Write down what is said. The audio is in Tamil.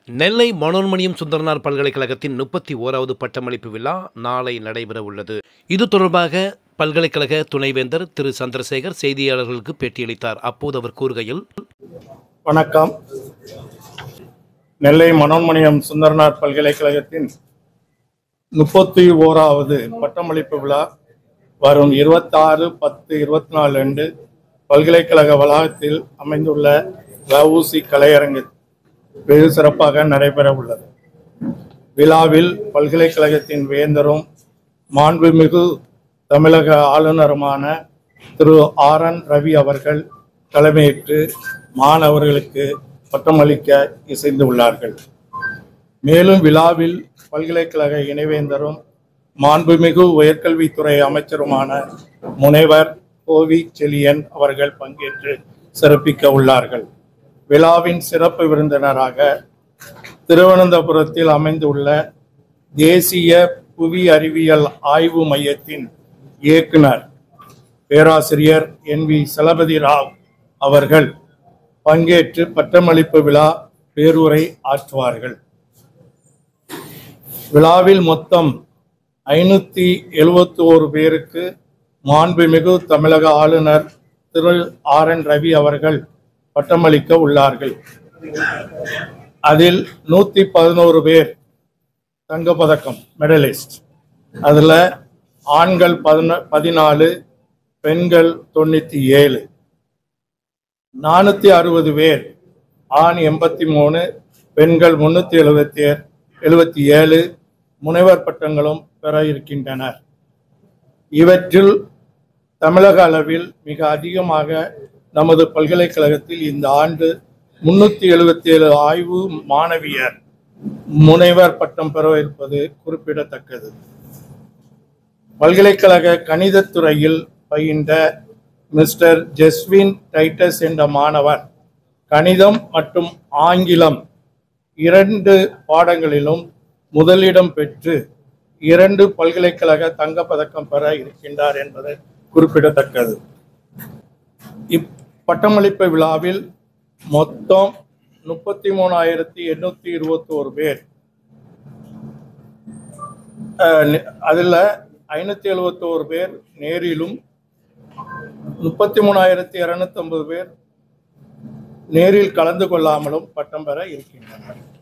நெல்லை மனோன்மணியம் சுந்தரனார் பல்கலைக்கழகத்தின் முப்பத்தி ஓராவது பட்டமளிப்பு விழா நாளை நடைபெற உள்ளது இது தொடர்பாக பல்கலைக்கழக துணைவேந்தர் திரு சந்திரசேகர் செய்தியாளர்களுக்கு பேட்டியளித்தார் அப்போது அவர் கூறுகையில் வணக்கம் நெல்லை மனோன்மணியம் சுந்தரனார் பல்கலைக்கழகத்தின் முப்பத்தி ஓராவது பட்டமளிப்பு விழா வரும் இருபத்தாறு பத்து இருபத்தி நாலு அன்று பல்கலைக்கழக வளாகத்தில் அமைந்துள்ள வஉசி கலையரங்கில் வெகு சிறப்பாக நடைபெற உள்ளது விழாவில் பல்கலைக்கழகத்தின் வேந்தரும் மாண்புமிகு தமிழக ஆளுநருமான திரு ஆர் என் ரவி அவர்கள் தலைமையேற்று மாணவர்களுக்கு பட்டமளிக்க இசைந்துள்ளார்கள் மேலும் விழாவில் பல்கலைக்கழக இணைவேந்தரும் மாண்புமிகு உயர்கல்வித்துறை அமைச்சருமான முனைவர் கோவி செலியன் அவர்கள் பங்கேற்று சிறப்பிக்க உள்ளார்கள் விழாவின் சிறப்பு விருந்தினராக திருவனந்தபுரத்தில் அமைந்துள்ள தேசிய புவி அறிவியல் ஆய்வு மையத்தின் இயக்குனர் பேராசிரியர் என் வி சலபதி ராவ் அவர்கள் பங்கேற்று பட்டமளிப்பு விழா பேருரை ஆற்றுவார்கள் விழாவில் மொத்தம் ஐநூத்தி எழுபத்தி ஓரு பேருக்கு மாண்புமிகு தமிழக ஆளுநர் திரு ஆர் என் ரவி அவர்கள் பட்டமளிக்க உள்ளார்கள் அதில் நூத்தி பதினோரு பேர் தங்கப்பதக்கம் மெடலிஸ்ட் அதுல ஆண்கள் பதின பதினாலு பெண்கள் தொண்ணூத்தி ஏழு நானூத்தி அறுபது பேர் ஆண் எண்பத்தி மூணு பெண்கள் முன்னூத்தி எழுபத்தி எழுபத்தி ஏழு முனைவர் பட்டங்களும் பெற இருக்கின்றனர் இவற்றில் தமிழக அளவில் மிக அதிகமாக நமது பல்கலைக்கழகத்தில் இந்த ஆண்டு முன்னூத்தி எழுபத்தி ஏழு ஆய்வு மாணவியர் முனைவர் பட்டம் பெற இருப்பது குறிப்பிடத்தக்கது பல்கலைக்கழக கணிதத் துறையில் பயின்ற மிஸ்டர் ஜெஸ்வின் டைட்டஸ் என்ற மாணவர் கணிதம் மற்றும் ஆங்கிலம் இரண்டு பாடங்களிலும் முதலிடம் பெற்று இரண்டு பல்கலைக்கழக தங்கப்பதக்கம் பெற இருக்கின்றார் என்பது குறிப்பிடத்தக்கது இப்பட்டமளிப்பு விழாவில் மொத்தம் முப்பத்தி மூணாயிரத்தி எண்ணூத்தி இருபத்தி ஒரு பேர் அஹ், நி- அதுல ஐநூத்தி எழுபத்தி ஒரு பேர் நேரிலும் முப்பத்தி மூணாயிரத்தி இருநூத்தி ஐம்பது பேர் நேரில் கலந்து கொள்ளாமலும் பட்டம் பெற இருக்கின்றனர்